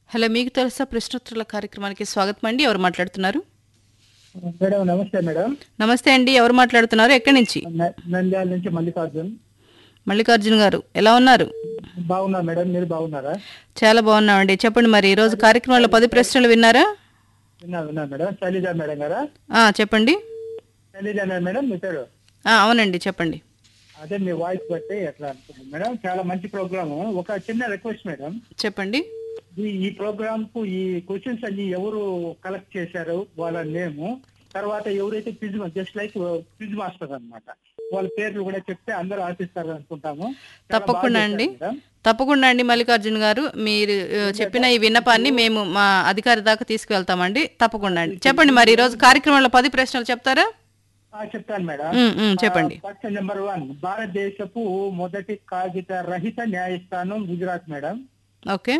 Hello మీకు తెలుసా ప్రశ్నోత్తరాల కార్యక్రమానికి స్వాగతం అండి ఎవరు మాట్లాడుతున్నారు మేడం నమస్తే మేడం నమస్తే అండి ఎవరు మాట్లాడుతున్నారు ఎక్కడి నుంచి న- నంద్యాల నుంచి మల్లికార్జున్ మల్లికార్జున గారు ఎలా ఉన్నారు బాగున్నా మేడం మీరు బాగున్నారా చాలా బాగున్నామండి చెప్పండి మరి ఈరోజు కార్యక్రమంలో పది ప్రశ్నలు విన్నారా విన్నా విన్నా మేడం శైలజ మేడం గారా ఆ, చెప్పండి శైలజ మేడం మీ పేరు ఆ, అవునండి చెప్పండి అదే మీ వాయిస్ బట్టి ఎట్లా అనుకుంటుంది మేడం చాలా మంచి ప్రోగ్రామ్ ఒక చిన్న రిక్వెస్ట్ మేడం చెప్పండి ఈ ఈ ప్రోగ్రామ్ కు ఈ క్వశ్చన్స్ అన్ని ఎవరు కలెక్ట్ చేశారు వాళ్ళ నేము తర్వాత ఎవరైతే quiz just like quiz master అన్నమాట వాళ్ళ పేర్లు కూడా చెప్తే అందరూ ఆశిస్తారు అనుకుంటాము చాలా తప్పకుండా బాగా అండి చేశారు మేడం. తప్పకుండా అండి మల్లికార్జున గారు మీరు ఆ, చెప్పిన ఈ విన్నపాన్ని మేము మా అధికారి దాకా తీసుకువెళ్తామండి తప్పకుండా అండి చెప్పండి మరి ఈరోజు కార్యక్రమంలో పది ప్రశ్నలు చెప్తారా ఆ, చెప్తాను మేడం ఉమ్, ఉమ్, చెప్పండి ఫస్ట్ నెంబర్ వన్ భారతదేశపు మొదటి కాగిత రహిత న్యాయస్థానం గుజరాత్ మేడం ఓకే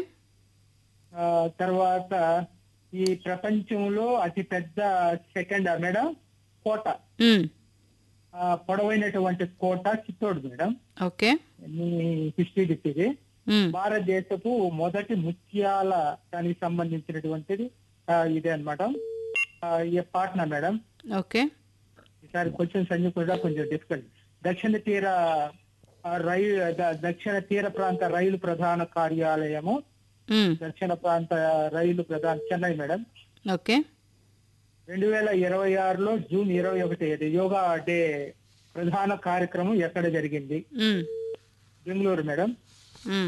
ఆ, తర్వాత ఈ ప్రపంచంలో అతి పెద్ద సెకండ్ మేడం కోట ఉమ్, ఆ, పొడవైనటువంటి కోట చిత్తోడు మేడం ఓకే మీ హిస్టరీ గిఫ్ట్ ఇది ఉమ్, భారతదేశపు మొదటి ముత్యాల దానికి సంబంధించినటువంటిది ఆ, ఇదే అనమాట ఈ పాట్నా మేడం ఓకే ఈసారి క్వశ్చన్స్ అన్ని కూడా కొంచెం డిఫికల్ట్ దక్షిణ తీర ఆ, రైలు ద- దక్షిణ తీర ప్రాంత రైలు ప్రధాన కార్యాలయము ఉమ్, దక్షిణ ప్రాంత రైలు ప్రధాన చెన్నై మేడం ఓకే రెండు వేల ఇరవై ఆరులో జూన్ ఇరవై ఒకటి ఇది యోగా డే ప్రధాన కార్యక్రమం ఎక్కడ జరిగింది ఉమ్, బెంగళూరు మేడం ఉమ్,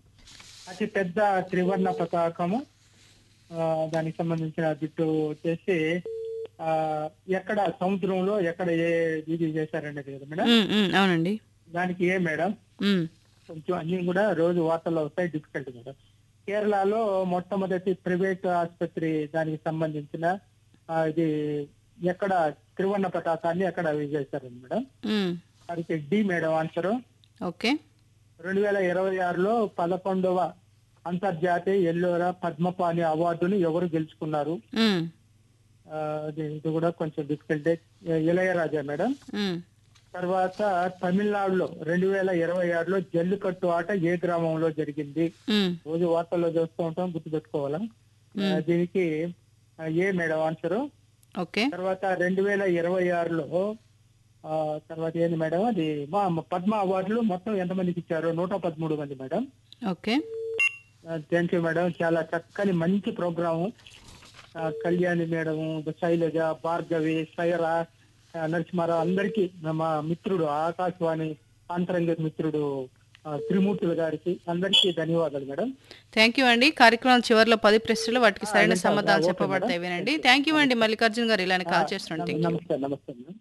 అతి పెద్ద త్రివర్ణ పతాకము ఆ, దానికి సంబంధించిన బిట్టు వచ్చేసి ఆ ఎక్కడ సముద్రంలో ఎక్కడ ఏ ఇది చేశారనేది కదా మేడం ఉమ్, ఉమ్, అవునండి దానికి ఏ మేడం ఉమ్, కొంచెం అన్ని కూడా రోజు వార్తల్లో వస్తాయి డిఫికల్ట్ మేడం కేరళలో మొట్టమొదటి ప్రైవేట్ ఆసుపత్రి దానికి సంబంధించిన ఆ, ఇది ఎక్కడ త్రివర్ణ పతాకాన్ని ఎక్కడ చేశారు మేడం ఉమ్, దానికి డి మేడం ఆన్సర్ ఓకే రెండు వేల ఇరవై ఆరులో పదకొండవ అంతర్జాతీయ ఎల్లోరా పద్మపాణి అవార్డును ఎవరు గెలుచుకున్నారు ఉమ్, ఆ, ఇది ఇది కూడా కొంచెం డిఫికల్ట్ ఇళయరాజా మేడం ఉమ్, తర్వాత తమిళనాడులో రెండు వేల ఇరవై ఆరులో జల్లికట్టు ఆట ఏ గ్రామంలో జరిగింది ఉమ్, రోజు వార్తల్లో చూస్తూ ఉంటాం గుర్తుపెట్టుకోవాలా ఆ, దీనికి ఆ, ఏ మేడం ఆన్సర్ ఓకే తర్వాత రెండు వేల ఇరవై ఆరులో ఆ, తర్వాత ఏంది మేడం అది మా పద్మ అవార్డులు మొత్తం ఎంతమందికి ఇచ్చారు నూట పదమూడు మంది madam okay thank you madam చాలా చక్కని మంచి ప్రోగ్రాము ఆ, కళ్యాణి మేడం శైలజ భార్గవి సైరా ఆ, నరసింహారావు అందరికీ మా మిత్రుడు ఆకాశవాణి ఆంతరంగ మిత్రుడు ఆ, త్రిమూర్తుల గారికి అందరికీ ధన్యవాదాలు మేడం థ్యాంక్ యూ అండి కార్యక్రమం చివరిలో పది ప్రశ్నలు వాటికి సరైన వింటాను. సమాధానాలు ఓకే చెప్పబడతాయి మేడం. వినండి థ్యాంక్ యూ అండి మల్లికార్జున గారు ఇలానే కాల్ చేస్తుంటే నమస్తే నమస్తే మేడం